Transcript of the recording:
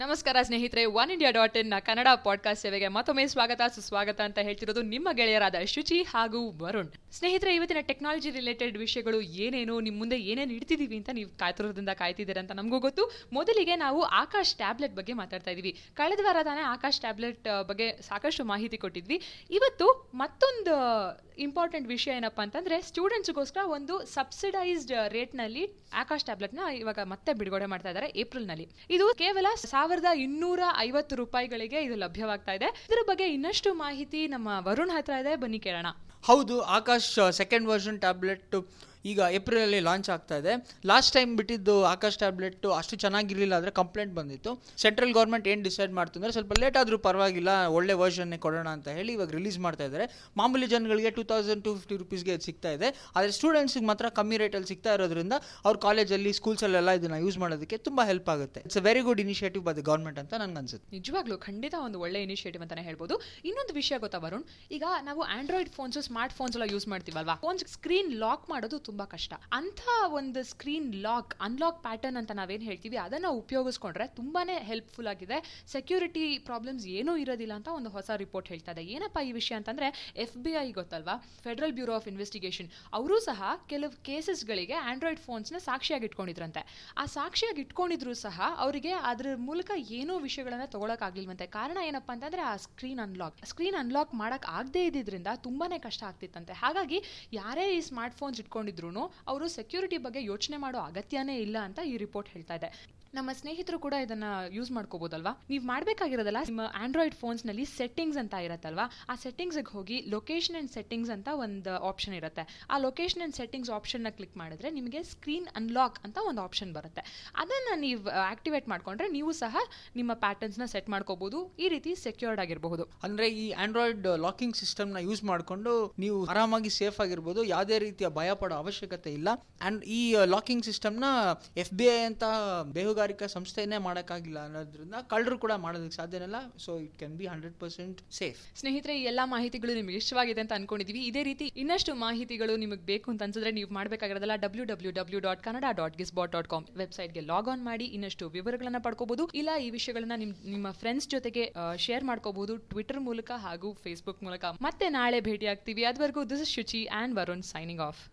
ನಮಸ್ಕಾರ ಸ್ನೇಹಿತರೆ one India dot in Kannada podcast ಸೇವೆಗೆ ಮತ್ತೊಮ್ಮೆ ಸ್ವಾಗತ ಸುಸ್ವಾಗತ ಅಂತ ಹೇಳ್ತಿರೋದು ನಿಮ್ಮ ಗೆಳೆಯರಾದ ಶುಚಿ ಹಾಗೂ ವರುಣ್ ಸ್ನೇಹಿತರೆ ಇವತ್ತಿನ ಟೆಕ್ನಾಲಜಿ ರಿಲೇಟೆಡ್ ವಿಷಯಗಳು ಏನೇನು ನಿಮ್ಮ ಮುಂದೆ ಏನೇನು ಇಡ್ತಿದೀವಿ ಅಂತ ನೀವು ಕಾಯ್ತಿರೋದ್ರಿಂದ ಕಾಯ್ತಿದ್ದೀರ ಅಂತ ನಮಗೂ ಗೊತ್ತು ಮೊದಲಿಗೆ ನಾವು ಆಕಾಶ್ ಟ್ಯಾಬ್ಲೆಟ್ ಬಗ್ಗೆ ಮಾತಾಡ್ತಾ ಇದೀವಿ ಕಳೆದ ವಾರ ತಾನೇ ಆಕಾಶ್ ಟ್ಯಾಬ್ಲೆಟ್ ಆ, ಬಗ್ಗೆ ಸಾಕಷ್ಟು ಮಾಹಿತಿ ಕೊಟ್ಟಿದ್ವಿ ಇವತ್ತು ಮತ್ತೊಂದು ಇಂಪಾರ್ಟೆಂಟ್ ವಿಷಯ ಏನಪ್ಪಾ ಅಂತಂದ್ರೆ ಸ್ಟೂಡೆಂಟ್ಸ್ಗೋಸ್ಕರ ಒಂದು ಸಬ್ಸಿಡೈಸ್ಡ್ ರೇಟ್ನಲ್ಲಿ ಆಕಾಶ್ ಟ್ಯಾಬ್ಲೆಟ್ನ ಇವಾಗ ಮತ್ತೆ ಬಿಡುಗಡೆ ಮಾಡ್ತಾ ಇದ್ದಾರೆ ಏಪ್ರಿಲ್ನಲ್ಲಿ ಇದು ಕೇವಲ ಸಾವಿರದ ಇನ್ನೂರ ಐವತ್ತು ರೂಪಾಯಿಗಳಿಗೆ ಇದು ಲಭ್ಯವಾಗ್ತಾ ಇದೆ ಇದರ ಬಗ್ಗೆ ಇನ್ನಷ್ಟು ಮಾಹಿತಿ ನಮ್ಮ ವರುಣ್ ಹತ್ರ ಇದೆ ಬನ್ನಿ ಕೇಳೋಣ ಹೌದು ಆಕಾಶ್ ಸೆಕೆಂಡ್ ವರ್ಷನ್ ಟ್ಯಾಬ್ಲೆಟ್ ಈಗ ಏಪ್ರಿಲಲ್ಲಿ ಲಾಂಚ್ ಆಗ್ತಾ ಇದೆ ಲಾಸ್ಟ್ ಟೈಮ್ ಬಿಟ್ಟಿದ್ದು ಆಕಾಶ್ ಟ್ಯಾಬ್ಲೆಟ್ ಅಷ್ಟು ಚೆನ್ನಾಗಿರಲಿಲ್ಲ ಆದರೆ ಕಂಪ್ಲೇಂಟ್ ಬಂದಿತ್ತು ಸೆಂಟ್ರಲ್ ಗೌರ್ಮೆಂಟ್ ಏನು ಡಿಸೈಡ್ ಮಾಡ್ತು ಅಂದರೆ ಸ್ವಲ್ಪ ಲೇಟ್ ಆದರೂ ಪರವಾಗಿಲ್ಲ ಒಳ್ಳೆ ವರ್ಷನ್ನೇ ಕೊಡೋಣ ಅಂತ ಹೇಳಿ ಇವಾಗ ರಿಲೀಸ್ ಮಾಡ್ತಾ ಇದ್ದಾರೆ ಮಾಮೂಲಿ ಜನಗಳಿಗೆ ಟೂ ತೌಸಂಡ್ ಟು ಫಿಫ್ಟಿ ರುಪೀಸ್ಗೆ ಇದು ಸಿಗ್ತಾ ಇದೆ ಆದರೆ ಸ್ಟೂಡೆಂಟ್ಸ್ಗೆ ಮಾತ್ರ ಕಮ್ಮಿ ರೇಟಲ್ಲಿ ಸಿಗ್ತಾ ಇರೋದ್ರಿಂದ ಅವ್ರ ಕಾಲೇಜಲ್ಲಿ ಸ್ಕೂಲ್ಸಲ್ಲೆಲ್ಲ ಇದನ್ನು ಯೂಸ್ ಮಾಡೋದಕ್ಕೆ ತುಂಬ ಹೆಲ್ಪ್ ಆಗುತ್ತೆ it's a very good initiative by the government ಅಂತ ನನಗೆ ಅನ್ಸುತ್ತೆ ನಿಜವಾಗ್ಲೂ ಖಂಡಿತ ಒಂದು ಒಳ್ಳೆ ಇನಿಷಿಯೇಟಿವ್ ಅಂತಾನೆ ಹೇಳ್ಬೋದು ಇನ್ನೊಂದು ವಿಷಯ ಗೊತ್ತಾ ವರುಣ್ ಈಗ ನಾವು ಆಂಡ್ರಾಯ್ಡ್ ಫೋನ್ಸ್ ಸ್ಮಾರ್ಟ್ ಫೋನ್ಸ್ ಎಲ್ಲ ಯೂಸ್ ಮಾಡ್ತೀವಲ್ವಾ ಫೋನ್ ಸ್ಕ್ರೀನ್ ಲಾಕ್ ಮಾಡೋದು ತುಂಬಾ ಕಷ್ಟ ಅಂತ ಒಂದು ಸ್ಕ್ರೀನ್ ಲಾಕ್ ಅನ್ಲಾಕ್ ಪ್ಯಾಟರ್ನ್ ಅಂತ ನಾವೇನ್ ಹೇಳ್ತೀವಿ ಅದನ್ನ ಉಪಯೋಗಿಸ್ಕೊಂಡ್ರೆ ತುಂಬಾನೇ ಹೆಲ್ಪ್ಫುಲ್ ಆಗಿದೆ ಸೆಕ್ಯೂರಿಟಿ ಪ್ರಾಬ್ಲಮ್ಸ್ ಏನೂ ಇರೋದಿಲ್ಲ ಅಂತ ಒಂದು ಹೊಸ ರಿಪೋರ್ಟ್ ಹೇಳ್ತಾ ಇದೆ ಏನಪ್ಪ ಈ ವಿಷಯ ಅಂತಂದ್ರೆ ಎಫ್ ಬಿ ಐ ಗೊತ್ತಲ್ವಾ ಫೆಡರಲ್ ಬ್ಯೂರೋ ಆಫ್ ಇನ್ವೆಸ್ಟಿಗೇಷನ್ ಅವರು ಸಹ ಕೆಲವು ಕೇಸಸ್ಗಳಿಗೆ ಆಂಡ್ರಾಯ್ಡ್ ಫೋನ್ಸ್ನ ಸಾಕ್ಷಿಯಾಗಿ ಇಟ್ಕೊಂಡಿದ್ರಂತೆ ಆ ಸಾಕ್ಷಿಯಾಗಿ ಇಟ್ಕೊಂಡಿದ್ರು ಸಹ ಅವರಿಗೆ ಅದ್ರ ಮೂಲಕ ಏನೋ ವಿಷಯಗಳನ್ನ ತಗೊಳಕ್ಕಾಗ್ಲಿಲ್ವಂತೆ ಕಾರಣ ಏನಪ್ಪಾ ಅಂತಂದ್ರೆ ಆ ಸ್ಕ್ರೀನ್ ಅನ್ಲಾಕ್ ಸ್ಕ್ರೀನ್ ಅನ್ಲಾಕ್ ಮಾಡಕ್ ಆಗದೇ ಇದ್ದಿದ್ರಿಂದ ತುಂಬಾನೇ ಕಷ್ಟ ಆಗ್ತಿತ್ತಂತೆ ಹಾಗಾಗಿ ಯಾರೇ ಈ ಸ್ಮಾರ್ಟ್ ಫೋನ್ಸ್ ಇಟ್ಕೊಂಡಿದ್ರು ಅವರು ಸೆಕ್ಯೂರಿಟಿ ಬಗ್ಗೆ ಯೋಚನೆ ಮಾಡೋ ಅಗತ್ಯನೇ ಇಲ್ಲ ಅಂತ ಈ ರಿಪೋರ್ಟ್ ಹೇಳ್ತಾ ಇದೆ ನಮ್ಮ ಸ್ನೇಹಿತರು ಕೂಡ ಇದನ್ನ ಯೂಸ್ ಮಾಡ್ಕೋಬಹುದಲ್ವಾ ನೀವು ಮಾಡ್ಬೇಕಾಗಿರೋದಲ್ಲ ನಿಮ್ಮ ಆಂಡ್ರಾಯ್ಡ್ ಫೋನ್ಸ್ ನಲ್ಲಿ ಸೆಟ್ಟಿಂಗ್ಸ್ ಅಂತ ಇರತ್ತಲ್ವಾ ಆ ಸೆಟ್ಟಿಂಗ್ಸ್ ಹೋಗಿ ಲೊಕೇಶನ್ ಅಂಡ್ ಸೆಟ್ಟಿಂಗ್ಸ್ ಅಂತ ಒಂದು ಆಪ್ಷನ್ ಇರುತ್ತೆ ಆ ಲೊಕೇಶನ್ ಅಂಡ್ ಸೆಟ್ಟಿಂಗ್ಸ್ ಆಪ್ಷನ್ ನ ಕ್ಲಿಕ್ ಮಾಡಿದ್ರೆ ನಿಮಗೆ ಸ್ಕ್ರೀನ್ ಅನ್ಲಾಕ್ ಅಂತ ಒಂದು ಆಪ್ಷನ್ ಬರುತ್ತೆ ಅದನ್ನ ನೀವು ಆಕ್ಟಿವೇಟ್ ಮಾಡ್ಕೊಂಡ್ರೆ ನೀವು ಸಹ ನಿಮ್ಮ ಪ್ಯಾಟರ್ನ್ಸ್ ನ ಸೆಟ್ ಮಾಡ್ಕೋಬಹುದು ಈ ರೀತಿ ಸೆಕ್ಯೂರ್ಡ್ ಆಗಿರಬಹುದು ಅಂದ್ರೆ ಈ ಆಂಡ್ರಾಯ್ಡ್ ಲಾಕಿಂಗ್ ಸಿಸ್ಟಮ್ನ ಯೂಸ್ ಮಾಡಿಕೊಂಡು ನೀವು ಆರಾಮಾಗಿ ಸೇಫ್ ಆಗಿರ್ಬೋದು ಯಾವುದೇ ರೀತಿಯ ಭಯ ಪಡೋ ಅವಶ್ಯಕತೆ ಇಲ್ಲ ಅಂಡ್ ಈ ಲಾಕಿಂಗ್ ಸಿಸ್ಟಮ್ನ ಎಫ್ ಬಿ ಐ ಅಂತ ಬೇಹುಗಾರಿಕಾ ಸಂಸ್ಥೆನೇ ಮಾಡೋಕ್ಕಾಗಿಲ್ಲ ಅನ್ನೋದ್ರಿಂದ ಕಳ್ಳರು ಕೂಡ ಮಾಡೋದಕ್ಕೆ ಸಾಧ್ಯನಿಲ್ಲ so it can be hundred percent safe ಸ್ನೇಹಿತರೆ ಈ ಎಲ್ಲಾ ಮಾಹಿತಿಗಳು ನಿಮಗೆ ಇಷ್ಟವಾಗಿದೆ ಅಂತ ಅನ್ಕೊಂಡಿದೀವಿ ಇದೇ ರೀತಿ ಇನ್ನಷ್ಟು ಮಾಹಿತಿಗಳು ನಿಮಗೆ ಬೇಕು ಅಂತ ಅನ್ಸಿದ್ರೆ ನೀವು ಮಾಡಬೇಕಾಗಿರೋದಲ್ಲ W W W dot Kannada dot Gizbot dot com ವೆಬ್ಸೈಟ್ಗೆ ಲಾಗ್ ಆನ್ ಮಾಡಿ ಇನ್ನಷ್ಟು ವಿವರಗಳನ್ನ ಪಡ್ಕೋಬಹುದು ಇಲ್ಲ ಈ ವಿಷಯಗಳನ್ನ ನಿಮ್ ನಿಮ್ಮ ಫ್ರೆಂಡ್ಸ್ ಜೊತೆಗೆ ಶೇರ್ ಮಾಡ್ಕೋಬಹುದು ಟ್ವಿಟರ್ ಮೂಲಕ ಹಾಗೂ ಫೇಸ್ಬುಕ್ ಮೂಲಕ ಮತ್ತೆ ನಾಳೆ ಭೇಟಿ ಆಗ್ತೀವಿ ಅದುವರೆಗೂ this is Shuchi and Varun signing of